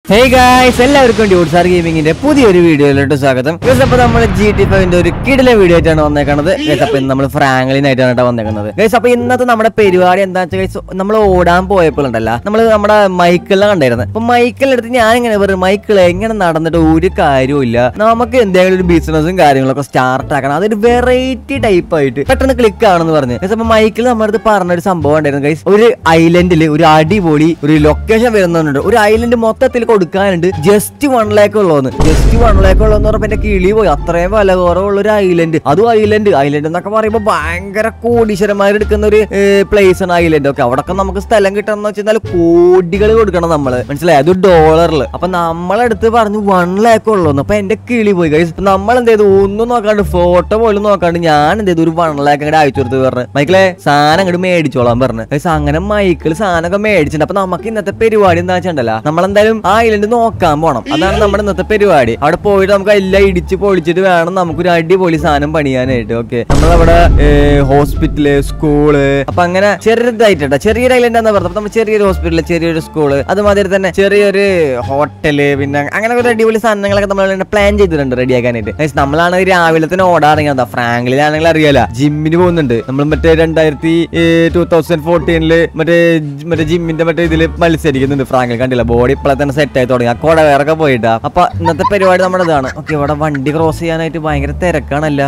Hey guys എല്ലാവർക്കും ഡ്യൂട്ട് sir ഗെയിമിങ്ങിന്റെ പുതിയൊരു വീഡിയോയിലോട്ട് സ്വാഗതം ഗൈസ് അപ്പൊ നമ്മൾ ജി ടി ഫൈവിന്റെ ഒരു കിടിലെ വീഡിയോ ആയിട്ടാണ് വന്നേക്കുന്നത് ഗൈസ് അപ്പൊ ഇന്ന് നമ്മൾ ഫ്രാങ്ക്ലിൻ ആയിട്ടാണ് കേട്ടോ വന്നേക്കുന്നത് ഗൈസ് അപ്പൊ ഇന്നത്തെ നമ്മുടെ പരിപാടി എന്താ വെച്ചാൽ ഗൈസ് നമ്മൾ ഓടാൻ പോയപ്പോഴുണ്ടല്ലോ നമ്മൾ നമ്മുടെ മൈക്കിളിനെ കണ്ടായിരുന്നു അപ്പൊ മൈക്കിളിന്റെ അടുത്ത് ഞാൻ ഇങ്ങനെ പറയും മൈക്കിൾ എങ്ങനെ നടന്നിട്ട് ഒരു കാര്യവും ഇല്ല നമുക്ക് എന്തെങ്കിലും ഒരു ബിസിനസ്സും കാര്യങ്ങളൊക്കെ സ്റ്റാർട്ട് ആക്കണം അതൊരു വെറൈറ്റി ടൈപ്പ് ആയിട്ട് പെട്ടെന്ന് ക്ലിക്ക് ആണെന്ന് പറഞ്ഞു ഗൈസ് അപ്പൊ മൈക്കിൾ നമ്മുടെ അടുത്ത് പറഞ്ഞൊരു സംഭവം ഉണ്ടായിരുന്നു ഗൈസ് ഒരു ഐലൻഡിൽ ഒരു അടിപൊളി ഒരു ലൊക്കേഷൻ വരുന്നുണ്ട് ഒരു ഐലൻഡ് മൊത്തത്തിൽ കൊടുക്കാനുണ്ട് ജസ്റ്റ് വൺ ലാക്ക് ഉള്ളൂന്ന് ജസ്റ്റ് വൺ ലാക്ക് ഉള്ളൂന്ന് പറഞ്ഞപ്പോ എന്റെ കിളി പോയി അത്രയും വില കുറവുള്ള ഒരു ഐലൻഡ് അതും ഐലൻഡ് ഐലൻഡ് എന്നൊക്കെ പറയുമ്പോൾ ഭയങ്കര കോടീശ്വരന്മാർ എടുക്കുന്ന ഒരു പ്ലേസ് ആണ് ഐലൻഡ് ഒക്കെ അവിടൊക്കെ നമുക്ക് സ്ഥലം കിട്ടണം വെച്ചാൽ കോടികൾ കൊടുക്കണം നമ്മള് മനസ്സിലായി അത് ഡോളറിൽ അപ്പൊ നമ്മളെടുത്ത് പറഞ്ഞു വൺ ലാക്ക് ഉള്ളൂന്ന് അപ്പൊ എന്റെ കിളി പോയി guys. അപ്പൊ നമ്മൾ എന്ത് ചെയ്തു ഒന്നും നോക്കാണ്ട് ഫോട്ടോ പോലും നോക്കാണ്ട് ഞാൻ എന്ത് ചെയ്തു ഒരു വൺ ലാക്ക് അങ്ങോട്ട് അയച്ചു കൊടുത്ത് പറഞ്ഞു മൈക്കിളെ സാധനം അങ്ങോട്ട് മേടിച്ചോളാൻ പറഞ്ഞു Guys, അങ്ങനെ മൈക്കിൾ സാധനമൊക്കെ മേടിച്ചിട്ടുണ്ട് അപ്പൊ നമുക്ക് ഇന്നത്തെ പരിപാടി എന്താ വെച്ചിട്ടുണ്ടല്ലോ നമ്മളെന്തായാലും ആ ഐലൻഡ് നോക്കാൻ പോണം അതാണ് നമ്മുടെ ഇന്നത്തെ പരിപാടി അവിടെ പോയിട്ട് നമുക്ക് എല്ലാം ഇടിച്ച് പൊളിച്ചിട്ട് വേണം നമുക്കൊരു അടിപൊളി സാധനം പണിയാനായിട്ട് ഓക്കെ നമ്മളവിടെ ഹോസ്പിറ്റല് സ്കൂള് അപ്പൊ അങ്ങനെ ചെറുതായിട്ടാ ചെറിയൊരു ഐലൻഡ് എന്നാ പറഞ്ഞത് നമ്മൾ ചെറിയൊരു ഹോസ്പിറ്റല് ചെറിയൊരു സ്കൂള് അതുമാതിരി തന്നെ ചെറിയൊരു ഹോട്ടല് പിന്നെ അങ്ങനെ ഒരു അടിപൊളി സാധനങ്ങളൊക്കെ നമ്മൾ പ്ലാൻ ചെയ്തിട്ടുണ്ട് റെഡിയാക്കാനായിട്ട് Guys, നമ്മളാണ് രാവിലെ തന്നെ ഓടാറിങ്ങാ ഫ്രാങ്ക്ലിനാണെങ്കിൽ അറിയാലോ ജിമ്മിന് പോകുന്നുണ്ട് നമ്മൾ മറ്റേ രണ്ടായിരത്തി ടൂ തൗസൻഡ് ഫോർട്ടീനില് മറ്റേ ജ് മറ്റേ ജിമ്മിന്റെ മറ്റേ ഇതില് മത്സരിക്കുന്നുണ്ട് ഫ്രാങ്കിൽ കണ്ടില്ല ബോഡി ഇപ്പോഴെ തന്നെ സെറ്റ് ആയി തുടങ്ങി ആ കോട വേറൊക്കെ പോയിട്ടാ അപ്പൊ ഇന്നത്തെ പരിപാടി നമ്മുടെ ഇതാണ് ഓക്കെ ഇവിടെ വണ്ടി ക്രോസ് ചെയ്യാനായിട്ട് ഭയങ്കര തിരക്കാണല്ല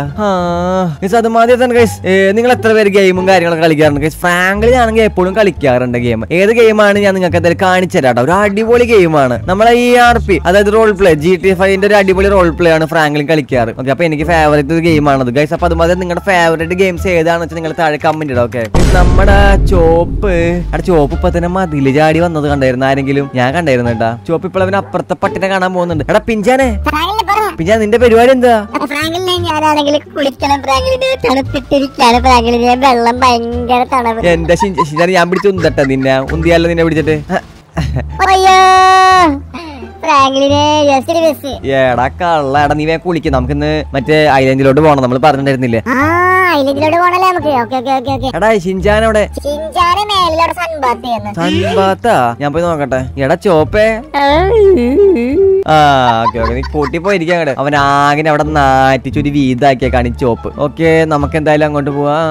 ഗൈസ് അതുമാതിരി തന്നെ ഗൈസ് നിങ്ങൾ എത്ര പേര് ഗെയിമും കാര്യങ്ങളൊക്കെ കളിക്കാറുണ്ട് ഗൈസ് ഫ്രാങ്കിൽ ആണെങ്കിൽ എപ്പോഴും കളിക്കാറുണ്ട് ഗെയിം ഏത് ഗെയിമാണ് ഞാൻ നിങ്ങൾക്ക് എന്തായാലും കാണിച്ചു തരാം ട്ടോ. ഒരു അടിപൊളി ഗെയിമാണ് നമ്മളെ ഈ ആർ പി അതായത് റോൾ പ്ലേ ജി ടി ഫൈവിന്റെ ഒരു അടിപൊളി റോൾ പ്ലേ ആണ് ഫ്രാങ്ക്ലിൻ കളിക്കാറ് ഓക്കെ അപ്പൊ എനിക്ക് ഫേവറേറ്റ് ഗെയിമാണത് ഗൈസ് അപ്പൊ അതുമാതിരി നിങ്ങളുടെ ഫേവറേറ്റ് ഗെയിംസ് ഏതാണെന്ന് വെച്ചാൽ നിങ്ങൾ താഴെ കമന്റ് ഇടാം ഓക്കെ നമ്മുടെ ചോപ്പ് അവിടെ ചോപ്പ് ഇപ്പൊ തന്നെ മതില് ചാടി വന്നത് കണ്ടായിരുന്നു ആരെങ്കിലും ഞാൻ കണ്ടായിരുന്നു കേട്ടാ ചോപ്പ് ഇപ്പോൾ അവന് അപ്പുറത്തെ പട്ടിനെ കാണാൻ പോകുന്നുണ്ട് എടാ പിഞ്ചാനെ ഫ്രാങ്കിളിനെ പറ പിഞ്ചാൻ നിന്റെ പരിപാടി എന്താ അപ്പൊ ഫ്രാങ്കിളിനെ ഞാനാണെങ്കിൽ കുളിക്കണം ഫ്രാങ്കിളിന് തണുത്തിട്ടിരിക്കാണ് ഫ്രാങ്കിളിന് വെള്ളം ഭയങ്കര തണവ് എന്റെ ശിഞ്ചാൻ ഞാൻ പിടിച്ച് ഉന്തട്ടെ നിന്നെ ഉന്തിയാലോ നിന്നെ പിടിച്ചിട്ട് അയ്യോ ഫ്രാങ്കിളിനെ ജസ്റ്റ് മിസ് എടാ കള്ള എടാ നീ വേഗം കുളിക്കും നമുക്കിന്ന് മറ്റേ ഐലൻഡിലോട്ട് പോകണം നമ്മൾ പറഞ്ഞിട്ടുണ്ടായിരുന്നില്ലേ ആ ഐലൻഡിലോട്ട് പോണല്ലേ നമുക്ക് ഓക്കെ ഓക്കെ ഓക്കെ ഓക്കെ എടാ ഷിൻചാൻ അവിടെ ചിഞ്ചാനെ മേലിലോട്ട് സൺബാത്ത് ചെയ്യുന്നു സൺബാത്താ ഞാൻ പോയി നോക്കട്ടെ എടാ ചോപ്പേ ആ ഓക്കെ ഓക്കെ നീ കൂട്ടി പോയിരിക്കാം അങ്ങോട്ട് അവൻ ആകെ അവിടെ നാറ്റിച്ച് ഒരു വീതാക്കിയേക്കാണ് ഈ ചോപ്പ് ഓക്കെ നമുക്ക് എന്തായാലും അങ്ങോട്ട്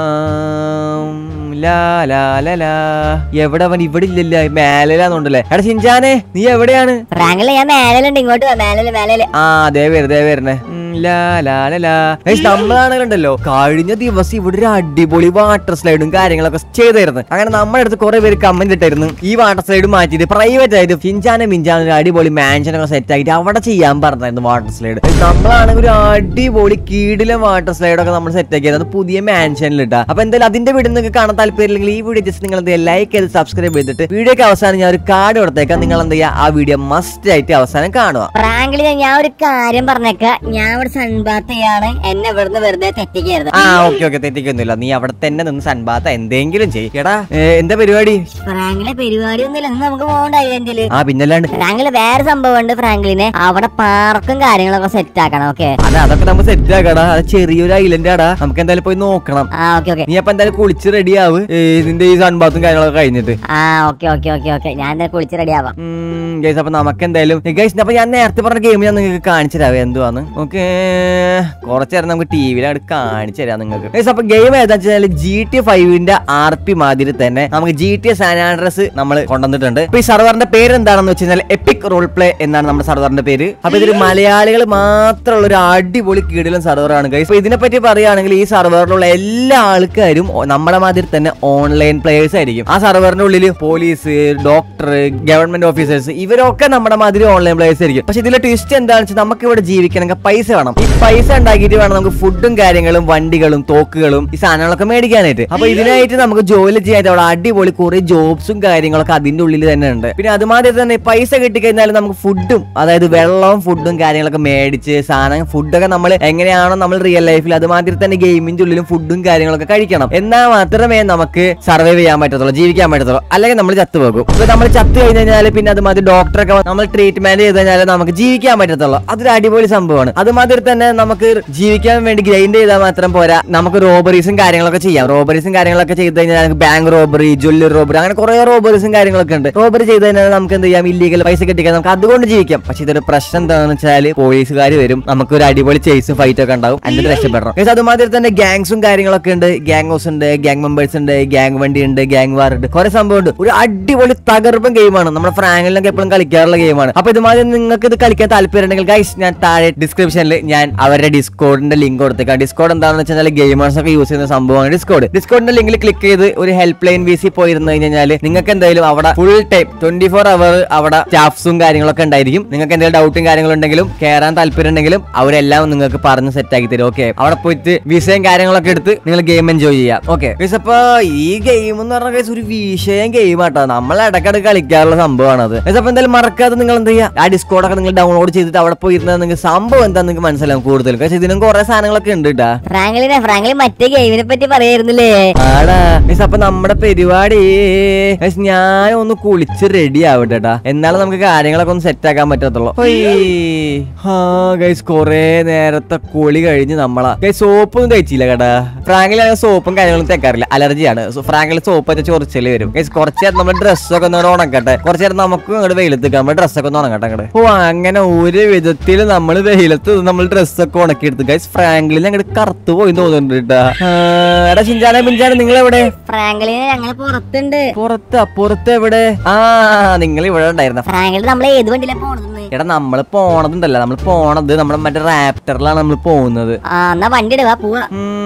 പോവാം ലാ ലാ ലാ ലാ എവിടെ അവൻ ഇവിടെ ഇല്ലല്ല മേലാന്നുണ്ടല്ലേ എടാ ഷിൻചാനെ നീ എവിടെയാണ് ഫ്രാങ്കിള് ഞാൻ മേലുണ്ട് ഇങ്ങോട്ട് വാ മേലില് മേലില് ആ ദേ വരുന്നേ വരുന്നേ ലാ ലാ ലാ ലാ Guys, നമ്മളാണെങ്കിലുണ്ടല്ലോ കഴിഞ്ഞ ദിവസം ഇവിടെ ഒരു അടിപൊളി വാട്ടർ സ്ലൈഡും കാര്യങ്ങളൊക്കെ ചെയ്തായിരുന്നു അങ്ങനെ നമ്മുടെ അടുത്ത് കുറെ പേര് കമന്റ് ഇട്ടായിരുന്നു ഈ വാട്ടർ സ്ലൈഡ് മാറ്റിയിട്ട് പ്രൈവറ്റ് ആയിട്ട് ഫിഞ്ചാനെ മിഞ്ചാനെ ഒരു അടിപൊളി മാൻഷൻ ഒക്കെ സെറ്റ് ആക്കിയിട്ട് അവിടെ ചെയ്യാൻ പറഞ്ഞായിരുന്നു വാട്ടർ സ്ലൈഡ് നമ്മളാണെങ്കിൽ ഒരു അടിപൊളി കീടിലെ വാട്ടർ സ്ലൈഡ് ഒക്കെ നമ്മൾ സെറ്റ് ആക്കിയത് പുതിയ മാൻഷനിൽ ഇട്ടാ അപ്പൊ എന്തായാലും അതിന്റെ വീഡിയോ നിങ്ങൾക്ക് കാണാൻ താല്പര്യമില്ലെങ്കിൽ ഈ വീഡിയോ ജസ്റ്റ് നിങ്ങൾ എന്ത് ലൈക്ക് ചെയ്ത് സബ്സ്ക്രൈബ് ചെയ്തിട്ട് വീഡിയോക്ക് അവസാനം ഞാൻ ഒരു കാർഡ് കൊടുത്തേക്കാം നിങ്ങൾ എന്ത് ചെയ്യുക ആ വീഡിയോ മസ്റ്റ് ആയിട്ട് അവസാനം കാണുക ഫ്രാങ്കിളിന് ഞാൻ ഒരു കാര്യം പറഞ്ഞേക്ക ഞാൻ ഇവിടെ സൺബാത്ത് ചെയ്യാണ് എന്നെ ഇവിടുന്ന് വെറുതെ തെറ്റിക്കരുത് ആ ഓക്കെ ഓക്കെ തെറ്റിക്കൊന്നുമില്ല നീ അവിടെ തന്നെ നിന്ന് സൺബാത്ത എന്തെങ്കിലും ചെയ്യ് എടാ ഏ, എന്താ പരിപാടി ഫ്രാങ്കിലെ പരിപാടി ഒന്നുമില്ല ഇന്ന് നമുക്ക് പോകണ്ട ഐലൻഡില് ആ പിന്നല്ലാണ്ട് ഫ്രാങ്കില് വേറെ സംഭവം ഉണ്ട് ഫ്രാങ്കിലിന് അവിടെ പാർക്കും കാര്യങ്ങളൊക്കെ സെറ്റ് ആക്കണം ഓക്കെ അതെ അതൊക്കെ നമുക്ക് സെറ്റ് ആക്കടാ അത് ചെറിയൊരു ഐലൻഡ് ആടാ നമുക്ക് എന്തായാലും പോയി നോക്കണം ആ ഓക്കെ ഓക്കെ നീ അപ്പൊ എന്തായാലും കുളിച്ച് റെഡി ആവ് ഏ, നിന്റെ ഈ സൺബാത്തും കാര്യങ്ങളൊക്കെ കഴിഞ്ഞിട്ട് ആ ഓക്കെ ഓക്കെ ഓക്കെ ഓക്കെ ഞാൻ എന്തായാലും കുളിച്ച് റെഡി ആവാം ഗൈസ് അപ്പൊ നമുക്ക് എന്തായാലും ഗൈസ് അപ്പൊ ഞാൻ നേരത്തെ പറഞ്ഞ ഗെയിം ഞാൻ നിങ്ങൾക്ക് കാണിച്ചു തരാം എന്തുവാന്ന് ഓക്കെ കുറച്ചു നേരം നമുക്ക് ടി വിയിലാണ് കാണിച്ചു തരാം നിങ്ങൾക്ക് ഗൈസ് അപ്പൊ ഗെയിം ഏതാ വെച്ചാൽ ജി ടി ഫൈവിന്റെ ആർ പി മാതിരി തന്നെ നമുക്ക് ജി ടി സാനാൻഡ്രസ് നമ്മൾ കൊണ്ടുവന്നിട്ടുണ്ട് അപ്പൊ ഈ സർവറിന്റെ പേര് എന്താണെന്ന് വെച്ച് കഴിഞ്ഞാൽ എപ്പിക് റോൾ പ്ലേ എന്നാണ് നമ്മുടെ സർവറിന്റെ പേര് അപ്പൊ ഇതൊരു മലയാളികൾ മാത്രമുള്ള ഒരു അടിപൊളി കീടിലും സർവറാണ് ഗൈസ് അപ്പൊ ഇതിനെ പറ്റി പറയുകയാണെങ്കിൽ ഈ സർവറിലുള്ള എല്ലാ ആൾക്കാരും ഒ- നമ്മുടെ മാതിരി തന്നെ ഓൺലൈൻ പ്ലേയേഴ്സ് ആയിരിക്കും ആ സർവറിന്റെ ഉള്ളിൽ പോലീസ് ഡോക്ടർ ഗവൺമെന്റ് ഓഫീസേഴ്സ് ഇവരൊക്കെ നമ്മുടെ മാതിരി ഓൺലൈൻ പ്ലേയേഴ്സ് ആയിരിക്കും പക്ഷെ ഇതിലെ ട്വിസ്റ്റ് എന്താണെന്ന് വെച്ചാൽ നമുക്ക് ഇവിടെ ജീവിക്കണമെങ്കിൽ പൈസ വേണം ഈ പൈസ ഉണ്ടാക്കിയിട്ട് വേണം നമുക്ക് ഫുഡും കാര്യങ്ങളും വണ്ടികളും തോക്കുകളും ഈ സാധനങ്ങളൊക്കെ മേടിക്കാനായിട്ട് അപ്പൊ ഇതിനായിട്ട് നമുക്ക് ജോലി ചെയ്യാനായിട്ട് അവിടെ അടിപൊളി കുറെ ജോബ്സും കാര്യങ്ങളൊക്കെ അതിന്റെ ഉള്ളിൽ തന്നെ ഉണ്ട് പിന്നെ അതുമാതിരി തന്നെ ഈ പൈസ കിട്ടിക്കഴിഞ്ഞാൽ നമുക്ക് ഫുഡും അതായത് വെള്ളവും ഫുഡും കാര്യങ്ങളൊക്കെ മേടിച്ച് സാധനം ഫുഡൊക്കെ നമ്മൾ എങ്ങനെയാണോ നമ്മൾ റിയൽ ലൈഫിൽ അതുമാതിരി തന്നെ ഗെയിമിന്റെ ഉള്ളിലും ഫുഡും കാര്യങ്ങളൊക്കെ കഴിക്കണം എന്നാൽ മാത്രമേ നമുക്ക് സർവൈവ് ചെയ്യാൻ പറ്റത്തുള്ളൂ ജീവിക്കാൻ പറ്റത്തുള്ളൂ അല്ലെങ്കിൽ നമ്മൾ ചത്തുപോകും ഇപ്പൊ നമ്മൾ ചത്തു കഴിഞ്ഞ് കഴിഞ്ഞാൽ പിന്നെ അതുമാതിരി ഡോക്ടറൊക്കെ വന്ന് നമ്മൾ ട്രീറ്റ്മെന്റ് ചെയ്ത് കഴിഞ്ഞാൽ നമുക്ക് ജീവിക്കാൻ പറ്റത്തുള്ളൂ അതൊരു അടിപൊളി സംഭവമാണ് അതുമാതിരി തന്നെ നമുക്ക് ജീവിക്കാൻ വേണ്ടി ഗ്രൈൻഡ് ചെയ്താൽ മാത്രം പോരാ നമുക്ക് റോബറീസും കാര്യങ്ങളൊക്കെ ചെയ്യാം റോബറീസും കാര്യങ്ങളൊക്കെ ചെയ്ത് കഴിഞ്ഞാൽ നമുക്ക് ബാങ്ക് റോബറി ജ്വല്ലറി റോബറി അങ്ങനെ കുറെ റോബറീസും കാര്യങ്ങളൊക്കെ ഉണ്ട് റോബറി ചെയ്ത് കഴിഞ്ഞാൽ നമുക്ക് എന്ത് ചെയ്യാം ഇല്ലീഗൽ പൈസ കിട്ടിക്കാൻ നമുക്ക് അതുകൊണ്ട് ജീവിക്കാം പക്ഷെ ഇതൊരു പ്രശ്നം എന്താണെന്ന് വെച്ചാൽ പോലീസുകാർ വരും നമുക്ക് ഒരു അടിപൊളി ചേസും ഫൈറ്റ് ഒക്കെ ഉണ്ടാവും അതിന്റെ രക്ഷപ്പെടണം പക്ഷെ അതുമാതിരി തന്നെ ഗാങ്സും കാര്യങ്ങളൊക്കെ ഉണ്ട് ഗ്യാങ് ഹൗസ് ഉണ്ട് ഗ്യാങ് മെമ്പേഴ്സ് ഉണ്ട് ഗ്യാങ് വണ്ടി ഉണ്ട് ഗ്യാങ് വാർ ഉണ്ട് കുറെ സംഭവം ഉണ്ട് ഒരു അടിപൊളി തകർപ്പൻ ഗെയിമാണ് നമ്മുടെ ഫ്രാങ്കിലൊക്കെ എപ്പോഴും കളിക്കാറുള്ള ഗെയിമാണ് അപ്പൊ ഇതുമാതിരി നിങ്ങൾക്ക് ഇത് കളിക്കാൻ താല്പര്യം ഉണ്ടെങ്കിൽ ഗൈസ് ഞാൻ താഴെ ഡിസ്ക്രിപ്ഷനിൽ ഞാൻ അവരുടെ ഡിസ്കോഡിന്റെ ലിങ്ക് കൊടുത്തേക്കാം ഡിസ്കോഡ് എന്താണെന്ന് വെച്ചാൽ ഗെയിമേഴ്സ് ഒക്കെ യൂസ് ചെയ്യുന്ന സംഭവമാണ് ഡിസ്കോഡ് ഡിസ്കോഡിന്റെ ലിങ്കിൽ ക്ലിക്ക് ചെയ്ത് ഒരു ഹെൽപ്പ് ലൈൻ വി സി പോയിരുന്നു കഴിഞ്ഞാൽ നിങ്ങൾക്ക് എന്തായാലും അവിടെ full time twenty four hour അവിടെ സ്റ്റാഫ്സും കാര്യങ്ങളൊക്കെ ഉണ്ടായിരിക്കും നിങ്ങൾക്ക് എന്തെങ്കിലും ഡൗട്ടും കാര്യങ്ങളും ഉണ്ടെങ്കിലും കയറാൻ താല്പര്യം ഉണ്ടെങ്കിലും അവരെല്ലാം നിങ്ങൾക്ക് പറഞ്ഞ് സെറ്റ് ആക്കി തരും ഓക്കെ അവിടെ പോയിട്ട് വിസയും കാര്യങ്ങളൊക്കെ എടുത്ത് നിങ്ങൾ ഗെയിം എൻജോയ് ചെയ്യാം ഓക്കെ അപ്പൊ ഈ ഗെയിം എന്ന് പറഞ്ഞ guys ഒരു വിഷയം ഗെയിം ആട്ടോ നമ്മൾ ഇടക്കിടക്ക് കളിക്കാറുള്ള സംഭവമാണ് അത് അപ്പൊ എന്തായാലും മറക്കാതെ നിങ്ങൾ എന്ത് ചെയ്യുക ആ ഡിസ്കോഡൊക്കെ നിങ്ങൾ ഡൗൺലോഡ് ചെയ്തിട്ട് അവിടെ പോയി ഇരുന്നാൽ നിങ്ങൾക്ക് സംഭവം എന്താ നിങ്ങൾക്ക് മനസ്സിലാവും കൂടുതൽ പക്ഷേ ഇതിനും കുറെ സാധനങ്ങളൊക്കെ ഉണ്ട് കേട്ടാ ഫ്രാങ്ക്ലിനെ ഫ്രാങ്ക്ലിൻ മറ്റേ ഗെയിമിനെ പറ്റി പറയായിരുന്നില്ലേ ആടാ മിസ് അപ്പൊ നമ്മുടെ പരിപാടി മിസ് ഞാൻ ഒന്ന് കുളിച്ച് റെഡി ആവട്ടെ ട്ടാ. എന്നാലും നമുക്ക് കാര്യങ്ങളൊക്കെ ഒന്ന് സെറ്റ് ആക്കാൻ പറ്റത്തുള്ളൂ ആ ഗൈസ് കൊറേ നേരത്തെ കുളി കഴിഞ്ഞ് നമ്മളാ ഗൈസ് സോപ്പ് ഒന്നും തേച്ചില്ല കേട്ടാ ഫ്രാങ്കിൽ സോപ്പും കാര്യങ്ങളും തേക്കാറില്ല അലർജിയാണ് ഫ്രാങ്കിൽ സോപ്പ് വെച്ച ചൊറിച്ചല് വരും ഗൈസ് കുറച്ച് നേരം നമ്മുടെ ഡ്രസ്സൊക്കെ ഒന്ന് ഉണക്കട്ടെ കുറച്ച് നേരം നമുക്ക് ഇങ്ങോട്ട് വെയിലത്ത് നമ്മുടെ ഡ്രസ്സൊക്കെ ഒന്ന് ഉണങ്ങട്ടെ അങ്ങോട്ട് ഓ അങ്ങനെ ഒരു വിധത്തിൽ നമ്മൾ വെയിലത്ത് നമ്മൾ ഡ്രസ്സൊക്കെ ഉണക്കിയെടുത്ത് ഗൈസ് ഫ്രാങ്കിളിൽ അങ്ങോട്ട് കറുത്തു പോയി തോന്നുന്നുണ്ട് കേട്ടാ ആ, എടാ ചിഞ്ചാന പിഞ്ചാന നിങ്ങൾ എവിടെ ഫ്രാങ്ക്ലിനെ ഞങ്ങൾ പുറത്തുണ്ട് പുറത്ത് പുറത്ത് എവിടെ ആ നിങ്ങൾ ഇവിടെ ഉണ്ടായിരുന്ന ഫ്രാങ്ക്ലിൻ നമ്മൾ ഏത് വണ്ടിയിലാ പോണതെന്ന് എടാ നമ്മള് പോണതുണ്ടല്ലോ നമ്മൾ പോണത് നമ്മുടെ മറ്റേ റാപ്റ്ററിലാണ് നമ്മൾ പോകുന്നത് ആ എന്നാ വണ്ടി ഇടുക പോവാ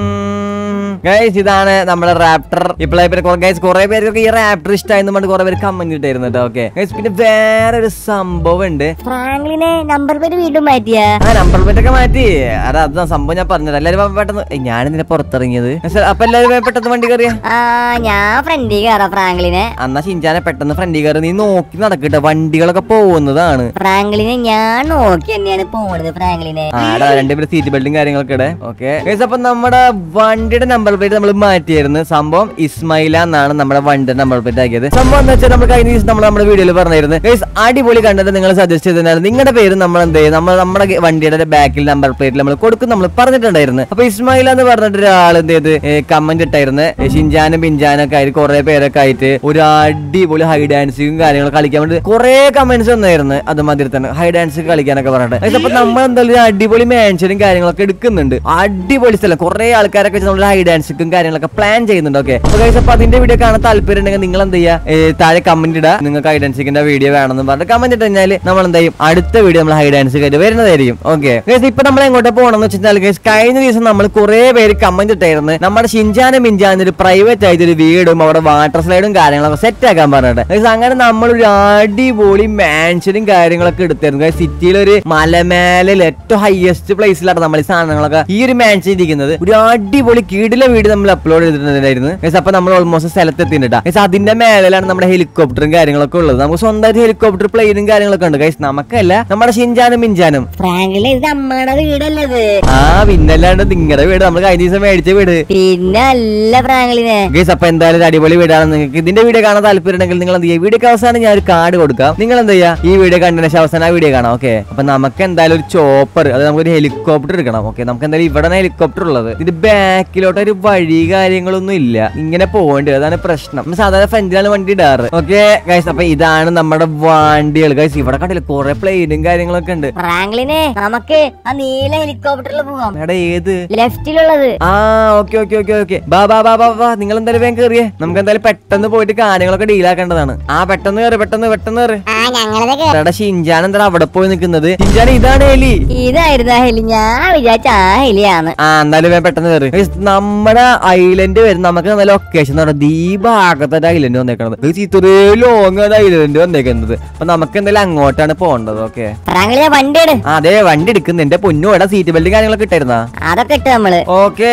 ഗൈസ് ഇതാണ് നമ്മുടെ റാപ്റ്റർ ഇപ്പോഴേ പിന്നെ ഗൈസ് കുറെ പേർക്കൊക്കെ ഈ റാപ്റ്റർ ഇഷ്ടമായെന്ന് പറഞ്ഞ് കുറെ പേര് കമന്റ് ഇട്ടായിരുന്നു കേട്ടോ ഓക്കെ ഗൈസ് പിന്നെ വേറെ ഒരു സംഭവം ഉണ്ട് ഫ്രാങ്ക്ലിനെ നമ്പർ പേര് വീണ്ടും മാറ്റിയ ആ നമ്പർ പ്ലേറ്റ് ഒക്കെ മാറ്റി അതാ അത് സംഭവം ഞാൻ പറഞ്ഞത് എല്ലാവരും പെട്ടെന്ന് ഞാൻ ഇതിനെ പുറത്തിറങ്ങിയത് പക്ഷേ അപ്പൊ എല്ലാവരും പെട്ടെന്ന് വണ്ടി കയറിയ ആ ഞാൻ ഫ്രണ്ടിൽ കയറാം ഫ്രാങ്ക്ലിനെ അന്നാ ഷിൻചാനെ പെട്ടെന്ന് ഫ്രണ്ടി കയറി നീ നോക്കി നടക്കട്ടെ വണ്ടികളൊക്കെ പോകുന്നതാണ് ഫ്രാങ്ക്ലിനെ ഞാൻ നോക്കി തന്നെയാണ് പോണത് ഫ്രാങ്ക്ലിനെ ആടാ രണ്ടുപേരും സീറ്റ് ബെൽറ്റും കാര്യങ്ങളൊക്കെ ഇടെ ഓക്കെ അപ്പൊ നമ്മുടെ വണ്ടിയുടെ നമ്പർ പ്ലേറ്റ് നമ്മൾ മാറ്റിയായിരുന്നു സംഭവം ഇസ്മൈല എന്നാണ് നമ്മുടെ വണ്ടിയുടെ നമ്പർ പ്ലേറ്റ് ആക്കിയത് സംഭവം എന്ന് വെച്ചാൽ നമ്മൾ കഴിഞ്ഞ ദിവസം നമ്മൾ നമ്മുടെ വീഡിയോയിൽ പറഞ്ഞിരുന്നു ഗൈസ് അടിപൊളി കണ്ടിട്ട് നിങ്ങൾ സജസ്റ്റ് ചെയ്തതിനാൽ നിങ്ങളുടെ പേര് നമ്മൾ എന്ത് ചെയ്യും നമ്മൾ നമ്മുടെ വണ്ടിയുടെ ബാക്കിൽ നമ്പർ പ്ലേറ്റിൽ നമ്മൾ കൊടുക്കും നമ്മൾ പറഞ്ഞിട്ടുണ്ടായിരുന്നു അപ്പൊ ഇസ്മൈല എന്ന് പറഞ്ഞിട്ട് ഒരാൾ എന്ത് ചെയ്ത് കമന്റ് ഇട്ടായിരുന്നു ഏ, ഷിൻജാനും പിഞ്ചാനും ഒക്കെ ആയിട്ട് കുറെ പേരൊക്കെ ആയിട്ട് ഒരു അടിപൊളി ഹൈ ഡാൻസിങ് കാര്യങ്ങൾ കളിക്കാൻ വേണ്ടി കുറെ കമന്റ്സ് വന്നായിരുന്നു അതുമാതിരി തന്നെ ഹൈ ഡാൻസ് കളിക്കാനൊക്കെ പറഞ്ഞിട്ട് Guys, അപ്പൊ നമ്മൾ എന്തായാലും ഒരു അടിപൊളി മാൻഷനും കാര്യങ്ങളൊക്കെ എടുക്കുന്നുണ്ട് അടിപൊളി സ്ഥലം കുറെ ആൾക്കാരൊക്കെ വെച്ച് നമ്മൾ ഹൈ ഡാൻസിക്കും കാര്യങ്ങളൊക്കെ പ്ലാൻ ചെയ്യുന്നുണ്ട് ഓക്കെ അപ്പൊ guys, അപ്പൊ അതിന്റെ വീഡിയോ കാണാൻ താല്പര്യം ഉണ്ടെങ്കിൽ നിങ്ങൾ എന്ത് ചെയ്യുക ഏ, താഴെ കമന്റ് ഇടുക നിങ്ങൾക്ക് ഹൈ ഡാൻസിക്കിന്റെ വീഡിയോ വേണമെന്ന് പറഞ്ഞിട്ട് കമന്റ് ഇട്ട് കഴിഞ്ഞാൽ നമ്മൾ എന്താ ചെയ്യും അടുത്ത വീഡിയോ നമ്മൾ ഹൈ ഡാൻസ് ആയിട്ട് വരുന്നതായിരിക്കും ഓക്കെ ഇപ്പൊ നമ്മൾ എങ്ങോട്ട് പോകണമെന്ന് വെച്ചാൽ guys, കഴിഞ്ഞ ദിവസം നമ്മൾ കുറെ പേര് കമന്റ് ഇട്ടായിരുന്നു നമ്മുടെ ഷിൻജാനും മിഞ്ചാനും ഒരു പ്രൈവറ്റ് ആയിട്ട് ഒരു വീടും അവിടെ വാട്ടർ സ്ലൈഡും കാര്യങ്ങളൊക്കെ സെറ്റ് ആക്കാൻ പറഞ്ഞിട്ട് Guys, അങ്ങനെ നമ്മൾ ഒരു അടിപൊളി മാൻഷനും കാര്യങ്ങളൊക്കെ എടുത്തായിരുന്നു Guys, സിറ്റിയിലെ ഒരു മലമേലിൽ ഏറ്റവും ഹയസ്റ്റ് പ്ലേസിലാണ് നമ്മൾ ഈ സാധനങ്ങളൊക്കെ ഈ ഒരു മാൻഷൻ ഇരിക്കുന്നത് ഒരു അടിപൊളി കീടിലെ വീട് നമ്മൾ അപ്ലോഡ് ചെയ്തിട്ടുണ്ടായിരുന്നു Guys, അപ്പൊ നമ്മൾ ഓൾമോസ്റ്റ് സ്ഥലത്ത് എത്തിയിട്ടാ Guys, അതിന്റെ മേളിലാണ് നമ്മുടെ ഹെലികോപ്റ്ററും കാര്യങ്ങളൊക്കെ ഉള്ളത് നമുക്ക് സ്വന്തമായിട്ട് ഹെലികോപ്റ്റർ പ്ലെയിനും കാര്യങ്ങളൊക്കെ ഉണ്ട് ഗൈസ് നമുക്കല്ല നമ്മുടെ ഷിൻജാനും മിഞ്ചാനും ഫ്രാങ്ക്ലിൻ ഇത് അമ്മയുടെ വീടല്ലത് ആ പിന്നല്ലാണ്ട് നിങ്ങളുടെ വീട് നമ്മൾ കഴിഞ്ഞ ദിവസം മേടിച്ച വീട് പിന്നെ അല്ല ഫ്രാങ്ക്ലിനെ ഗൈസ് അപ്പൊ എന്തായാലും ഒരു അടിപൊളി വീടാണ് നിങ്ങൾക്ക് ഇതിന്റെ വീഡിയോ കാണാൻ താല്പര്യം ഉണ്ടെങ്കിൽ നിങ്ങൾ എന്ത് ചെയ്യുക വീഡിയോക്ക് അവസാനം ഞാൻ ഒരു കാർഡ് കൊടുക്കാം നിങ്ങൾ എന്ത് ചെയ്യുക ഈ വീഡിയോ കണ്ടതിന് ശേഷം അവസാനം ആ വീഡിയോ കാണാം ഓക്കെ അപ്പൊ നമുക്ക് എന്തായാലും ഒരു ചോപ്പർ അത് നമുക്ക് ഒരു ഹെലികോപ്റ്റർ എടുക്കണം ഓക്കെ നമുക്ക് എന്തായാലും ഇവിടെ ഹെലികോപ്റ്റർ ഉള്ളത് ഇതിന്റെ ബാക്കിലോട്ട് ഒരു വഴി കാര്യങ്ങളൊന്നും ഇല്ല ഇങ്ങനെ പോകേണ്ടി വരും. അതാണ് പ്രശ്നം നമ്മൾ സാധാരണ ഫ്രണ്ടിലാണ് വണ്ടി ഇടാറ് ഓക്കെ ഗൈസ് അപ്പൊ ഇതാണ് നമ്മുടെ വണ്ടികൾ ഗൈസ് ഇവിടെ കണ്ടില്ല കുറെ പ്ലെയിനും കാര്യങ്ങളൊക്കെ ഉണ്ട് ഫ്രാങ്ക്ലിനെ നമുക്ക് ആ നീല ഹെലികോപ്റ്ററിൽ പോവാം എടാ ഏത് ലെഫ്റ്റിലുള്ളത് ആ ഓക്കെ ഓക്കെ ഓക്കെ ഓക്കെ ബാ ബാ ബാ ബാ ബാ നിങ്ങൾ എന്തായാലും വേഗം കയറിയേ നമുക്ക് എന്തായാലും പെട്ടെന്ന് പോയിട്ട് കാര്യങ്ങളൊക്കെ ഡീലാക്കേണ്ടതാണ് ആ പെട്ടെന്ന് കയറി പെട്ടെന്ന് പെട്ടെന്ന് കയറി ആ ഞങ്ങളത് എടാ ഷിൻജാൻ എന്താ അവിടെ പോയി നിൽക്കുന്നത് ഷിൻജാൻ ഇതാണ് എലി ഇതായിരുന്നു ആ ഹെലി ഞാൻ വിചാരിച്ച ആ ഹെലിയാണ് ആ എന്തായാലും വേഗം പെട്ടെന്ന് കയറി Guys, നമ്മുടെ ഐലൻഡ് വരും നമുക്ക് നല്ല ലൊക്കേഷൻ എന്ന് പറഞ്ഞാൽ ദീപാകത്തെ ഐലൻഡ് വന്നേക്കണത് Guys, ഇത്രയും ലോങ് ആണ് ഐലൻഡ് വന്നേക്കുന്നത് അപ്പൊ നമുക്ക് എന്തായാലും അങ്ങോട്ടാണ് പോകേണ്ടത് ഓക്കെ ഫ്രാങ്ക്ലിനെ വണ്ടി ഇട് അതെ വണ്ടി എടുക്കുന്നു എന്റെ പൊന്നു എടാ സീറ്റ് ബെൽറ്റ് കാര്യങ്ങളൊക്കെ ഇട്ടായിരുന്നാ അതൊക്കെ ഇട്ട് നമ്മള് ഓക്കേ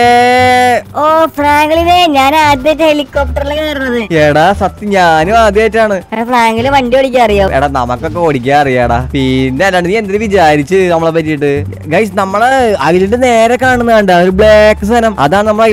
ഓ ഫ്രാങ്ക്ലിനെ ഞാൻ ആദ്യമായിട്ട് ഹെലികോപ്റ്ററിൽ കയറുന്നത് എടാ സത്യം ഞാനും ആദ്യമായിട്ടാണ് എടാ, ഫ്രാങ്കില് വണ്ടി ഓടിക്കാൻ അറിയോ എടാ നമുക്കൊക്കെ ഓടിക്കാൻ അറിയാടാ പിന്നെ അല്ലാണ്ട് നീ എന്തിനു വിചാരിച്ച് നമ്മളെ പറ്റിയിട്ട് ഗൈസ് നമ്മളെ ഐലൻഡ് നേരെ കാണുന്ന കണ്ട ഒരു ബ്ലാക്ക് സാധനം അതാണ് നമ്മളെ ഐലൻഡ്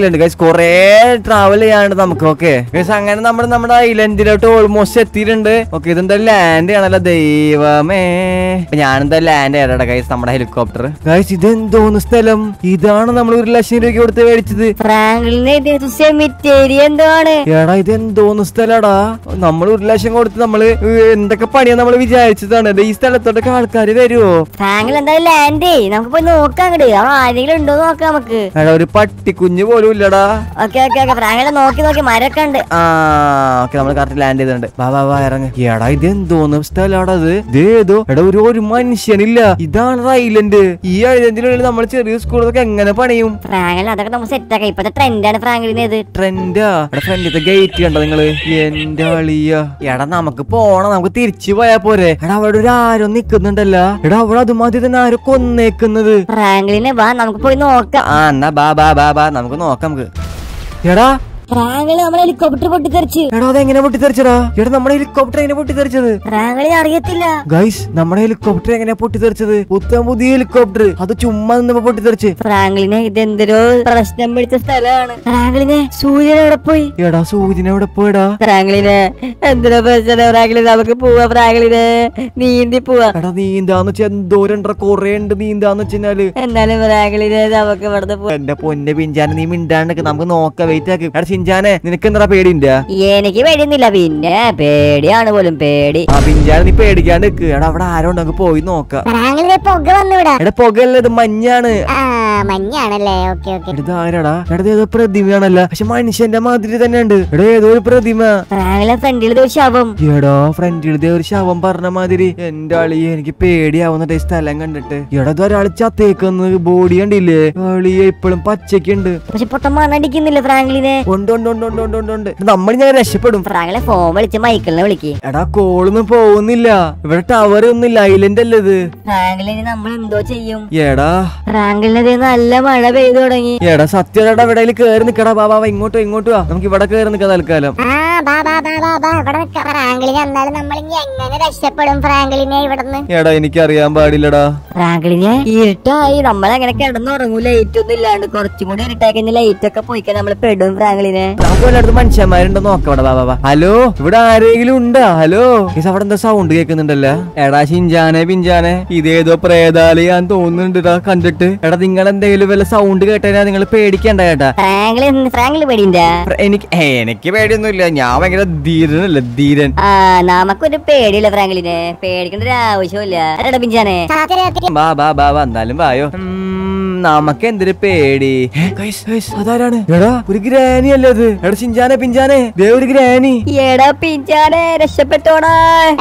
ഉണ്ട് ഗൈസ് കൊറേ ട്രാവൽ ചെയ്യാണ്ട് നമുക്ക് ഓക്കെ ഗൈസ് അങ്ങനെ നമ്മൾ നമ്മുടെ ഐലൻഡിലോട്ട് ഓൾമോസ്റ്റ് എത്തിയിട്ടുണ്ട് ഓക്കെ ഇതെന്താ ലാൻഡ് ആണല്ലോ ദൈവമേ അപ്പൊ ഞാനെന്താ ലാൻഡ് ചെയ്യട്ടെ ഗൈസ് നമ്മുടെ ഹെലികോപ്റ്റർ ഗൈസ് ഇതെന്തോന്ന് സ്ഥലം ഇതാണ് നമ്മൾ ഒരു ലക്ഷം രൂപയ്ക്ക് കൊടുത്ത് മേടിച്ചത് ഫ്രാങ്ക്ലിനെ ഇത് സെമിത്തേരി എന്താണ് എടാ ഇത് എന്തോന്ന് സ്ഥലടാ നമ്മൾ ഒരു ലക്ഷം കൊടുത്ത് നമ്മള് എന്തൊക്കെ പണിയാ നമ്മൾ വിചാരിച്ചതാണ് ദേ ഈ സ്ഥലത്തോട്ടൊക്കെ ആൾക്കാർ വരുവോ ഫ്രാങ്കിൽ എന്തായാലും ലാൻഡ് നമുക്ക് പോയി നോക്കാം അങ്ങട് അവിടെ ആരെങ്കിലും ഉണ്ടോ നോക്കാം നമുക്ക് എടാ ഒരു പട്ടിക്കുഞ്ഞ് പോലും ഇല്ലടാ ഓക്കെ ഓക്കെ ഓക്കെ ഫ്രാങ്കിലെ നോക്കി നോക്കി മരമൊക്കെ ഉണ്ട് ആ ഓക്കെ നമ്മൾ കറക്റ്റ് ലാൻഡ് ചെയ്തിട്ടുണ്ട് വാ വാ വാ ഇറങ്ങ് എടാ ഇത് എന്തോന്ന് സ്ഥലമാടാ ഇത് ഇതേതോ എടാ ഒരു ഒരു മനുഷ്യനില്ല ഇതാണ് ഐലൻഡ് ഈ ഐലൻഡിനുള്ളിൽ നമ്മൾ ചെറിയ സ്കൂളൊക്കെ എങ്ങനെ പണിയും ഫ്രാങ്കിൽ അതൊക്കെ നമുക്ക് സെറ്റ് ആക്കാം ഇപ്പത്തെ ട്രെൻഡാണ് ഫ്രാങ്കിലിന് ഇത് ട്രെൻഡാ എടാ ഫ്രണ്ടിത്തെ ഗേറ്റ് കണ്ടോ നിങ്ങള് എന്റെ അളിയ എടാ നമുക്ക് പോണം നമുക്ക് തിരിച്ചു പോയാ പോരെ എടാ അവിടെ ഒരു ആരോ നിക്കുന്നുണ്ടല്ല എടാ അവിടെ അതുമാതിരി തന്നെ ആരോ കൊന്നേക്കുന്നത് ഫ്രാങ്ക്ലിനെ വാ നമുക്ക് പോയി നോക്കാം ആ എന്നാ ബാ ബാ ബാ ബാ നമുക്ക് നോക്കാം നമുക്ക് എടാ ഫ്രാങ്കില് നമ്മുടെ ഹെലികോപ്റ്റർ പൊട്ടിത്തെറിച്ച് എടാ അതെങ്ങനെ പൊട്ടിത്തെറിച്ചടാ എടാ നമ്മുടെ ഹെലികോപ്റ്റർ എങ്ങനെ പൊട്ടിത്തെറിച്ചത് ഫ്രാങ്കളിന് അറിയത്തില്ല ഗൈസ് നമ്മുടെ ഹെലികോപ്റ്റർ എങ്ങനെയാ പൊട്ടിത്തെറിച്ചത് പുത്തൻ പുതിയ ഹെലികോപ്റ്റർ അത് ചുമ്മാ നിന്നപ്പോ പൊട്ടിത്തെറിച്ച് ഫ്രാങ്ക്ലിനെ ഇതെന്തൊരു പ്രശ്നം പിടിച്ച സ്ഥലമാണ് ഫ്രാങ്ക്ലിനെ സൂര്യൻ എവിടെ പോയി എടാ സൂര്യൻ എവിടെ പോയടാ ഫ്രാങ്ക്ലിനെ എന്തിനാ പ്രശ്നം ഫ്രാങ്ക്ലിൻ നമുക്ക് പോവാ ഫ്രാങ്ക്ലിനെ നീന്തി പോവാ എടാ നീന്താന്ന് വെച്ചാ എന്തോരണ്ട കൊറേ ഉണ്ട് നീന്താന്ന് വെച്ചാല് എന്നാലും ഫ്രാങ്ക്ലിനെ നമുക്ക് ഇവിടുന്ന് പോവാ എന്റെ പൊന്നെ പിഞ്ചാനെ നീ മിണ്ടാണ്ട് നമുക്ക് നോക്കാം വെയിറ്റ് ആക്കി എടാ ചിഞ്ചാനെ നിനക്ക് എന്താ പേടിണ്ടാ എനിക്ക് പേടിയൊന്നുമില്ല പിന്നെ പേടിയാണ് പോലും പേടി ആ പിഞ്ചാനെ നീ പേടിക്കാണ്ട് നിക്ക് എടാ അവിടെ ആരോ ഉണ്ട് നമുക്ക് പോയി നോക്കാം ഫ്രാങ്ക്ലിനെ പുക വന്നുവിടാ എടാ പുകയല്ല ഇത് മഞ്ഞാണ് ആ മഞ്ഞാണല്ലേ ഓക്കെ ഓക്കെ എടാ ഇത് ആരാടാ എടാ ഇത് ഏതോ പ്രതിമയാണല്ല പക്ഷെ മനുഷ്യന്റെ മാതിരി തന്നെ ഉണ്ട് എടാ ഏതോ ഒരു പ്രതിമ ഫ്രാങ്ക്ലിനെ ഫ്രണ്ടിൽ ഒരു ശവം എടാ ഫ്രണ്ടിൽ ദേ ഒരു ശവം പറഞ്ഞ മാതിരി എന്റെ അളി എനിക്ക് പേടിയാവുന്നുണ്ട് ഈ സ്ഥലം കണ്ടിട്ട് എടാ ഇത് ഒരാൾ ചത്തേക്കുന്നത് ബോഡി കണ്ടില്ലേ അളിയെ ഇപ്പോഴും പച്ചക്കുണ്ട് പക്ഷെ പൊട്ടം മണ്ണടിക്കുന്നില്ല ഫ്രാങ്ക്ലിനെ ഉണ്ട് ഉണ്ട് ഉണ്ട് ഉണ്ട് ഉണ്ട് ഉണ്ട് ഉണ്ട് നമ്മൾ ഞാൻ രക്ഷപ്പെടും ഫ്രാങ്ക്ലിനെ ഫോൺ വിളിച്ച് മൈക്കിളിനെ വിളിക്ക് എടാ കോളൊന്നും പോകുന്നില്ല ഇവിടെ ടവർ ഒന്നുമില്ല ഐലൻഡ് അല്ലേ ഇത് ഫ്രാങ്ക്ലിനെ നമ്മൾ എന്തോ ചെയ്യും എടാ ഫ്രാങ്ക്ലിനെ നല്ല മഴ പെയ്തു തുടങ്ങി എടാ സത്യടാ ഇവിടെ കേറി നിക്കടാ ബാബാ ഇങ്ങോട്ടോ ഇങ്ങോട്ടോ വാ നമുക്ക് ഇവിടെ കേറി നിക്കാം തൽക്കാലം ആ ബാ ബാ ബാ ബാ ബാ ഇവിടെ നിക്കാം ഫ്രാങ്ക്ലിനെ എന്നാലും നമ്മൾ ഇനി എങ്ങനെ രക്ഷപ്പെടും ഫ്രാങ്ക്ലിനെ ഇവിടുന്ന് എടാ എനിക്കറിയാൻ പാടില്ലടാ ഫ്രാങ്ക്ലിനെ ഇരുട്ടായി നമ്മളെങ്ങനെ കിടന്നുറങ്ങും ലൈറ്റ് ഒന്നും ഇല്ലാണ്ട് കുറച്ചും കൂടി ഇരുട്ടായി കഴിഞ്ഞാൽ ലൈറ്റ് ഒക്കെ പോയിക്കാൻ നമ്മൾ പെടും ഫ്രാങ്ക്ലിനെ നമുക്ക് വല്ലയിടത്ത് മനുഷ്യന്മാരുണ്ടോ നോക്കാം ഇവിടെ ബാബാ ബാ. ഹലോ ഇവിടെ ആരെങ്കിലും ഉണ്ടാ ഹലോ മിസ് അവിടെ എന്താ സൗണ്ട് കേൾക്കുന്നുണ്ടല്ലോ എടാ ഷിഞ്ചാനെ പിഞ്ചാനെ ഇതേതോ പ്രേതാലയാൻ തോന്നുന്നുണ്ട് കണ്ടിട്ട് എടാ നിങ്ങൾ എന്തെങ്കിലും വല്ല സൗണ്ട് കേട്ടാ നിങ്ങൾ പേടിക്കണ്ട കേട്ടാ ഫ്രാങ്ക്ലിൻ ഫ്രാങ്ക്ലിൻ പേടിന്റെ പ്ര- എനിക്ക് ഏ, എനിക്ക് പേടിയൊന്നുമില്ല ഞാൻ ഭയങ്കര ധീരനല്ലേ ധീരൻ ആ നമുക്കൊരു പേടിയില്ല ഫ്രാങ്ക്ലിനെ പേടിക്കേണ്ട ഒരു ആവശ്യമില്ല എടാ പിഞ്ചാനെ ബാ ബാ ബാ ബാ എന്തായാലും വായോ ഉം, നമുക്ക് എന്തൊരു പേടി ഏ, guys, guys, അതാരാണ് എടാ ഒരു ഗ്രാനി അല്ലേ അത് എടാ ചിഞ്ചാനെ പിഞ്ചാനെ ദേ ഒരു ഗ്രാനി എടാ പിഞ്ചാനെ രക്ഷപ്പെട്ടോടാ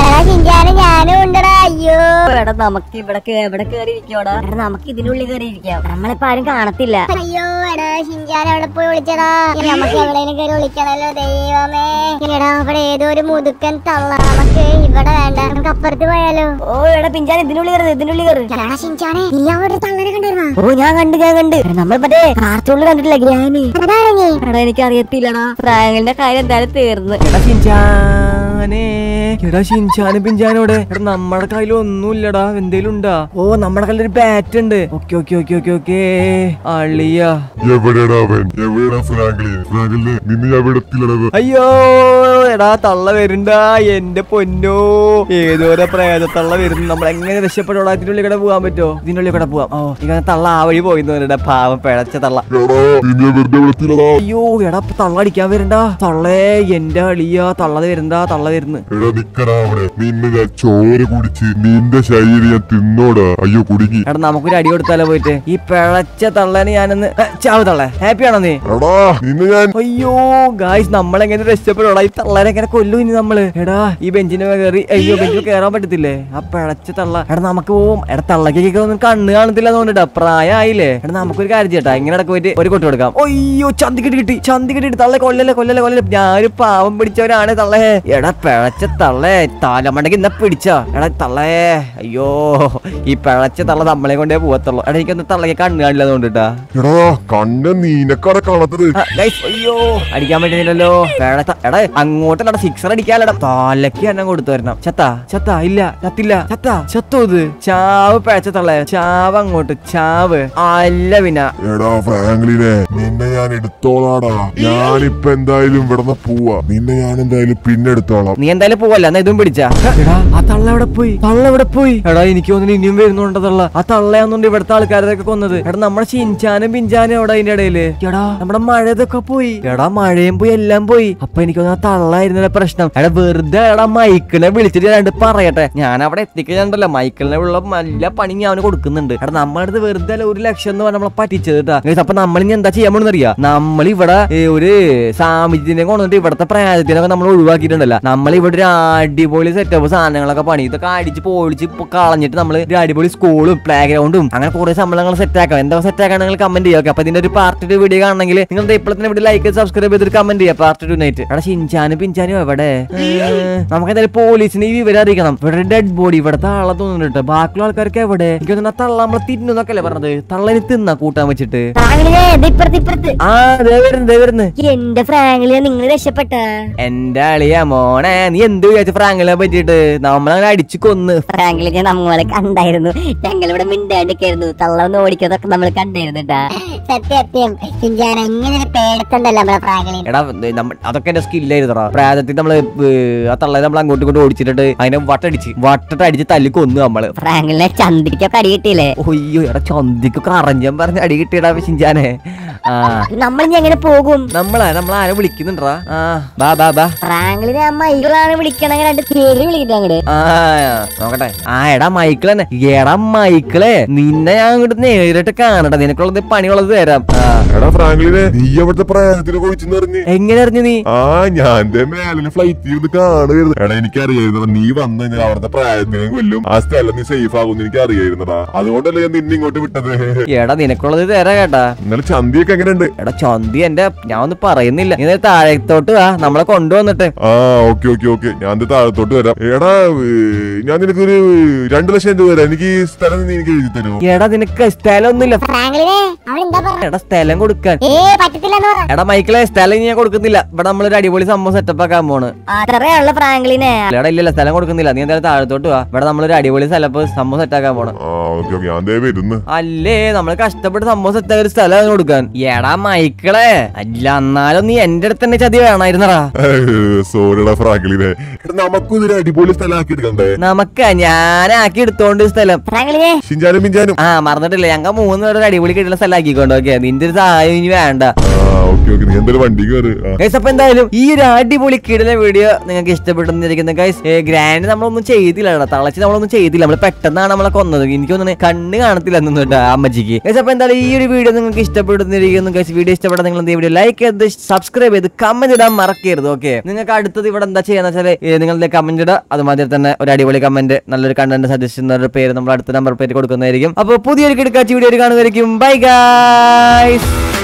ഞാനും ഉണ്ടടാ അയ്യോ എടാ നമുക്ക് ഇവിടെ കേ- ഇവിടെ കേറി ഇരിക്കോടാ എടാ നമുക്ക് ഇതിനുള്ളിൽ കേറി ഇരിക്കാം നമ്മളിപ്പോ ആരും കാണത്തില്ല അയ്യോ എടാ ഷിഞ്ചാൻ അവിടെ പോയി വിളിച്ചടാ ഇനി നമുക്ക് എവിടെയും കയറി വിളിക്കണല്ലോ ദൈവമേ എടാ അവിടെ ഏതോ ഒരു മുതുക്കൻ തള്ള നമുക്ക് ഇവിടെ വേണ്ട നമുക്ക് അപ്പുറത്ത് പോയാലോ ഓ എടാ പിഞ്ചാൻ ഇതിനുള്ളിൽ കയറി ഇതിനുള്ളിൽ കയറി എടാ ഷിഞ്ചാനെ നീ അവിടെ തള്ളനെ കണ്ടിരുന്നോ ഓ ഞാൻ കണ്ട് ഞാൻ കണ്ട് എടാ, നമ്മൾ മറ്റേ കാർട്ടൂണിൽ കണ്ടിട്ടില്ല ഗ്രാനി എടാ എനിക്ക് അറിയത്തില്ലടാ ഫ്രാങ്കിന്റെ കാര്യം എന്തായാലും തീർന്ന് എടാ ഷിൻചാനെ എടാ ഷിൻചാനും പിഞ്ചാനോടെ എടാ നമ്മുടെ കയ്യിൽ ഒന്നുമില്ലടാ എന്തേലും ഉണ്ടാ ഓ നമ്മുടെ കയ്യിൽ ഒരു ബാറ്റ് ഉണ്ട് okay okay okay okay okay അളിയ എവിടെടാ അവൻ എവിടെടാ ഫ്രാങ്ക്ലിൻ ഫ്രാങ്ക്ലിന് നിന്നെ ഞാൻ വിടത്തില്ലടത് അയ്യോ എടാ തള്ള വരുണ്ടാ എന്റെ പൊന്നോ ഏതോരോ പ്രേതത്തള്ള വരുന്നു നമ്മൾ എങ്ങനെ രക്ഷപ്പെടോടാ ഇതിനുള്ളിൽ കൂടെ പോകാൻ പറ്റോ ഇതിനുള്ളിൽ കൂടെ പോവാം ഓ ഇങ്ങനെ തള്ള ആ വഴി പോയിന്ന് പാവം പിഴച്ച തള്ള എടാ നിന്നെ വെറുതെ വിടത്തില്ലടാ അയ്യോ എടാ ഇപ്പൊ തള്ള അടിക്കാൻ വരണ്ട തള്ളേ എന്റെ അളിയ തള്ള വരുന്ന തള്ള വരുന്നു എടാ നിക്കടാ അവിടെ നിന്നെ ഞാൻ ചോര കുടിച്ച് നിന്റെ ശരീരം ഞാൻ തിന്നോടാ അയ്യോ കുടുങ്ങി എടാ നമുക്കൊരു അടി കൊടുത്താലോ പോയിട്ട് ഈ പിഴച്ച തള്ളനെ ഞാനൊന്ന് ഏ, ചാവ് തള്ളേ ഹാപ്പി ആണോ നീ എടാ നിന്നെ ഞാൻ അയ്യോ ഗായ്സ് നമ്മളെങ്ങനെ രക്ഷപ്പെടോടാ ഈ തള്ളനെ എങ്ങനെ കൊല്ലു ഇനി നമ്മള് എടാ ഈ ബെഞ്ചിന് കയറി അയ്യോ ബെഞ്ചിൽ കയറാൻ പറ്റത്തില്ലേ ആ പിഴച്ച തള്ള എടാ നമുക്ക് പോവും എടാ തള്ളക്കൊക്കെ ഒന്നും കണ്ണ് കാണത്തില്ല തോന്നിട്ടാ പ്രായമായില്ലേ എടാ നമുക്കൊരു കാര്യം ചേട്ടാ ഇങ്ങനെ ഇടക്ക് പോയിട്ട് ഒരു കൊട്ട് കൊടുക്കാം അയ്യോ ചന്തി കിട്ടി കിട്ടി ചന്തി കിട്ടി തള്ള കൊല്ലല്ലേ കൊല്ലല്ലേ കൊല്ലല്ലേ ഞാനൊരു പാവം പിടിച്ചവരാണ് തള്ളേ എടാ പിഴച്ച തള്ളേ താലമണ്ടക്ക് ഇന്ന പിടിച്ച എടാ തള്ളേ അയ്യോ ഈ പിഴച്ച തള്ള നമ്മളെ കൊണ്ടേ പോവത്തുള്ളൂ എടാ എനിക്കൊന്ന് തള്ളക്ക് കണ്ണ് കാണില്ല തോന്നിട്ടാ എടാ കണ്ണ നീനക്കാടെ കാണത്തത് ആ, guys, അയ്യോ അടിക്കാൻ പറ്റുന്നില്ലല്ലോ പേടത്ത എടാ അങ്ങോട്ട് അങ്ങോട്ടല്ലട സിക്സർ അടിക്കാലട തലക്ക് എണ്ണം കൊടുത്തു വരണം ചത്ത ചത്ത ഇല്ല ചത്തില്ല ചത്ത ചത്തോ ഇത് ചാവ് പഴച്ച തള്ളേ ചാവ് അങ്ങോട്ട് ചാവ് അല്ല പിന്നെ എടാ ഫ്രാങ്ക്ലിനെ നിന്നെ ഞാൻ എടുത്തോളാടാ ഞാനിപ്പോ എന്തായാലും ഇവിടുന്ന് പോവാ നിന്നെ ഞാൻ എന്തായാലും പിന്നെ എടുത്തോളാം നീ എന്തായാലും പോവല്ല എന്നാ ഇതും പിടിച്ചാ എടാ ആ തള്ള എവിടെ പോയി തള്ള എവിടെ പോയി എടാ എനിക്ക് തോന്നുന്നു ഇനിയും വരുന്നുണ്ട് തള്ള ആ തള്ളയാന്നുണ്ട് ഇവിടുത്തെ ആൾക്കാരൊക്കെ കൊന്നത് എടാ നമ്മുടെ ചിഞ്ചാനും പിഞ്ചാനും എവിടെ അതിന്റെ ഇടയില് എടാ നമ്മുടെ മഴ ഇതൊക്കെ പോയി എടാ മഴയും പോയി എല്ലാം പോയി അപ്പൊ എനിക്ക് തോന്നുന്നു ആ തള്ളായിരുന്നില്ല പ്രശ്നം എടാ വെറുതെ എടാ മൈക്കിളിനെ വിളിച്ചിട്ട് രണ്ട് പറയട്ടെ ഞാൻ അവിടെ എത്തിക്കണ്ടല്ലോ മൈക്കിളിനെ ഉള്ള നല്ല പണി ഞാൻ അവന് കൊടുക്കുന്നുണ്ട് എടാ നമ്മുടെ അടുത്ത് വെറുതെ അല്ല ഒരു ലക്ഷം എന്ന് പറഞ്ഞ നമ്മളെ പറ്റിച്ചത് കേട്ടാ Guys, അപ്പൊ നമ്മൾ ഇനി എന്താ ചെയ്യാൻ പോണെന്ന് അറിയാം നമ്മൾ ഇവിടെ ഏ, ഒരു സാമിജ്യത്തിനെ കൊണ്ടുവന്നിട്ട് ഇവിടുത്തെ പ്രായത്തിനൊക്കെ നമ്മൾ ഒഴിവാക്കിയിട്ടുണ്ടല്ലോ നമ്മൾ ഇവിടെ ഒരു അടിപൊളി സെറ്റപ്പ് സാധനങ്ങളൊക്കെ പണി ഇതൊക്കെ അടിച്ച് പൊളിച്ച് ഇപ്പൊ കളഞ്ഞിട്ട് നമ്മൾ ഒരു അടിപൊളി സ്കൂളും പ്ലേ ഗ്രൗണ്ടും അങ്ങനെ കുറെ സംഭവങ്ങൾ സെറ്റ് ആക്കാം എന്താ സെറ്റ് ആക്കാൻ നിങ്ങൾ കമന്റ് ചെയ്യുക അപ്പൊ ഇതിന്റെ ഒരു പാർട്ടി വീഡിയോ കാണണമെങ്കിൽ നിങ്ങൾ ഇപ്പോൾ തന്നെ ഇവിടെ ലൈക്ക് സബ്സ്ക്രൈബ് ചെയ്തിട്ട് കമന്റ് ചെയ്യുക പാർട്ടി ടു നൈറ്റ് എടാ ഷിൻചാനും പിഞ്ചാനും എവിടെ ഏ, നമുക്ക് എന്തായാലും പോലീസിന് ഈ വിവരം അറിയിക്കണം ഇവിടെ ഡെഡ് ബോഡി ഇവിടുത്തെ ആളെ തോന്നുന്നുണ്ട് ബാക്കിയുള്ള ആൾക്കാർക്ക് എവിടെ എനിക്ക് തോന്നുന്നു ആ തള്ള നമ്മളെ തിന്നുന്നൊക്കെയല്ലേ പറഞ്ഞത് തള്ളന് തിന്നാ കൂട്ടാൻ വെച്ചിട്ട് ഫ്രാങ്ക്ലിനെ ഇത് ഇപ്പുറത്ത് ഇപ്പുറത്ത് ആ ദേ വരുന്നു ദേ വരുന്നു എന്റെ ഫ്രാങ്ക്ലിനെ നിങ്ങൾ രക്ഷപ്പെട്ട എന്റെ അളിയ മോനെ നീ എന്ത് വിചാരിച്ചു ഫ്രാങ്കിലെ പറ്റിയിട്ട് നമ്മളങ്ങനെ അടിച്ചു കൊന്ന് ഫ്രാങ്ക്ലിനെ നമ്മളെ കണ്ടായിരുന്നു ഞങ്ങൾ ഇവിടെ മിണ്ടാണ്ടിരിക്കായിരുന്നു തള്ളന്ന് ഓടിക്കുന്നതൊക്കെ നമ്മൾ കണ്ടായിരുന്നു കേട്ടാ സത്യം ചിഞ്ചാന ഇങ്ങനെ പേടത്തുണ്ടല്ലോ നമ്മളെ ഫ്രാങ്ക്ലിൻ എടാ ദേ നമ്മ- അതൊക്കെ എന്റെ സ്കില്ലായിരുന്നടാ പ്രായത്തിൽ നമ്മള് ഏ, ആ തള്ളയെ നമ്മൾ അങ്ങോട്ടും ഇങ്ങോട്ടും ഓടിച്ചിട്ട് അതിനെ വട്ടടിച്ച് വട്ടിട്ട് അടിച്ച് തല്ലി കൊന്നു നമ്മള് ഫ്രാങ്ക്ലിനെ ചന്തിരിക്കൊക്കെ അടി കിട്ടിയില്ലേ ഒയ്യോ എടാ ചന്തിക്ക് കറഞ്ഞം പറഞ്ഞ് അടി കിട്ടിയടാ ചിഞ്ചാനെ ആ നമ്മൾ ഇനി എങ്ങനെ പോകും നമ്മളാ നമ്മളാരെ വിളിക്കുന്നുണ്ടാ ആ ബാ ബാ ബാ ഫ്രാങ്ക്ലിനെ ആ മൈക്കിളാണ് വിളിക്കണെങ്കിൽ രണ്ട് പേര് വിളിക്കുന്നത് അങ്ങോട്ട് ആ നോക്കട്ടെ ആ എടാ മൈക്കിൾ തന്നെ എടാ മൈക്കിളെ നിന്നെ ഞാൻ അങ്ങോട്ട് നേരിട്ട് കാണട്ടെ നിനക്കുള്ളത് പണിയുള്ളത് തരാം ആ, എടാ ഫ്രാങ്ക്ലിനെ നീ അവിടുത്തെ പ്രായത്തിന് കുറിച്ചെന്ന് അറിഞ്ഞ് എങ്ങനെ അറിഞ്ഞു നീ ആ ഞാൻ ദേ മേലില് ഫ്ലൈറ്റ് ഇരുന്ന് കാണുകയായിരുന്നു എടാ എനിക്ക് അറിയായിരുന്നു നീ വന്നു കഴിഞ്ഞാൽ അവിടുത്തെ പ്രായത്തിനെ കൊല്ലും ആ സ്ഥലം നീ സേഫ് ആകുമെന്ന് എനിക്ക് അറിയായിരുന്നടാ അതുകൊണ്ടല്ലേ ഞാൻ നിന്നെ ഇങ്ങോട്ട് വിട്ടത് എടാ നിനക്കുള്ളത് തരാ കേട്ടാ ഇന്നലെ ചന്തിയൊക്കെ എങ്ങനെയുണ്ട് എടാ ചന്തി എന്റെ ഞാൻ ഒന്നും പറയുന്നില്ല നീ നേരെ താഴത്തോട്ട് വാ നമ്മളെ കൊണ്ടുവന്നിട്ട് ആ ഓക്കെ ഓക്കെ ഓക്കെ ഞാൻ ദേ താഴത്തോട്ട് വരാം എടാ ഏ, ഞാൻ നിനക്കൊരു രണ്ടു ലക്ഷം രൂപ തരാം എനിക്ക് ഈ സ്ഥലം നീ എനിക്ക് എഴുതി തരുമോ എടാ നിനക്ക് സ്ഥലമൊന്നുമില്ല ഫ്രാങ്ക്ലിനെ അവൻ എന്താ പറഞ്ഞ എടാ സ്ഥലം കൊടുക്കാൻ ഏ പറ്റത്തില്ലെന്ന് പറ എടാ മൈക്കിളെ സ്ഥലം ഞാൻ കൊടുക്കുന്നില്ല ഇവിടെ നമ്മളൊരു അടിപൊളി സംഭവം സെറ്റപ്പ് ആക്കാൻ പോണ് അത്രയുള്ള ഫ്രാങ്ക്ലിനെ എടാ ഇല്ലല്ല സ്ഥലം കൊടുക്കുന്നില്ല നീ എന്തായാലും താഴത്തോട്ട് വാ ഇവിടെ നമ്മളൊരു അടിപൊളി സ്ഥലം സംഭവം സെറ്റ് ആക്കാൻ പോണ് ആ ഓക്കെ ഓക്കെ ഞാൻ ദേ വരുന്നു അല്ലേ നമ്മള് കഷ്ടപ്പെട്ട് സംഭവം സെറ്റ് ആയ ഒരു സ്ഥലം കൊടുക്കാൻ എടാ മൈക്കിളെ അല്ല എന്നാലും നീ എന്റെ അടുത്ത് തന്നെ ചതി വേണമായിരുന്നടാ സോറിടാ ഫ്രാങ്ക്ലിനെ എടാ നമുക്കും ഇതൊരു അടിപൊളി സ്ഥലമാക്കി എടുക്കണ്ടേ നമുക്ക് ഞാനാക്കി എടുത്തോണ്ട് ഈ സ്ഥലം ഫ്രാങ്ക്ലിനെ ഷിഞ്ചാനും പിഞ്ചാനും ആ മറന്നിട്ടില്ല ഞങ്ങൾ മൂന്ന് പേരുടെ അടിപൊളി കിട്ടുന്ന സ്ഥലം ആക്കിക്കൊണ്ട് ഓക്കെ നിന്റെ ഒരു സഹായം ഇനി വേണ്ട ആ ഓക്കെ ഓക്കെ നീ എന്തായാലും വണ്ടി കയറ് ആ. ഗൈസ് അപ്പൊ എന്തായാലും ഈ ഒരു അടിപൊളി കിടല വീഡിയോ നിങ്ങൾക്ക് ഇഷ്ടപ്പെട്ടെന്നിരിക്കുന്നത് ഗൈസ് ഗ്രാൻഡ് നമ്മളൊന്നും ചെയ്തില്ല കേട്ടോ തളച്ച് നമ്മളൊന്നും ചെയ്തില്ല നമ്മൾ പെട്ടെന്നാണ് നമ്മളെ കൊന്നത് എനിക്ക് തോന്നുന്നു കണ്ണ് കാണത്തില്ല എന്നൊന്നും കേട്ടോ അമ്മച്ചിക്ക് ഗൈസ് അപ്പൊ എന്തായാലും ഈ ഒരു വീഡിയോ നിങ്ങൾക്ക് ഇഷ്ടപ്പെടുന്നിരിക്കുന്നു ഗൈസ് വീഡിയോ ഇഷ്ടപ്പെട്ട നിങ്ങൾ എന്ത് വീഡിയോ ലൈക്ക് ചെയ്ത് സബ്സ്ക്രൈബ് ചെയ്ത് കമന്റ് ഇടാൻ മറക്കരുത് ഓക്കെ നിങ്ങൾക്ക് അടുത്തത് ഇവിടെ എന്താ ചെയ്യാന്ന് വെച്ചാൽ നിങ്ങളുടെ കമന്റ് ഇടുക അതുമാതിരി തന്നെ ഒരു അടിപൊളി കമന്റ് നല്ലൊരു കണ്ടന്റ് സജഷൻ പേര് നമ്മൾ അടുത്ത നമ്പർ പേര് കൊടുക്കുന്നതായിരിക്കും അപ്പോൾ പുതിയൊരു കിടക്കാച്ചി വീഡിയോ കാണുന്നതായിരിക്കും ബൈ ഗൈസ്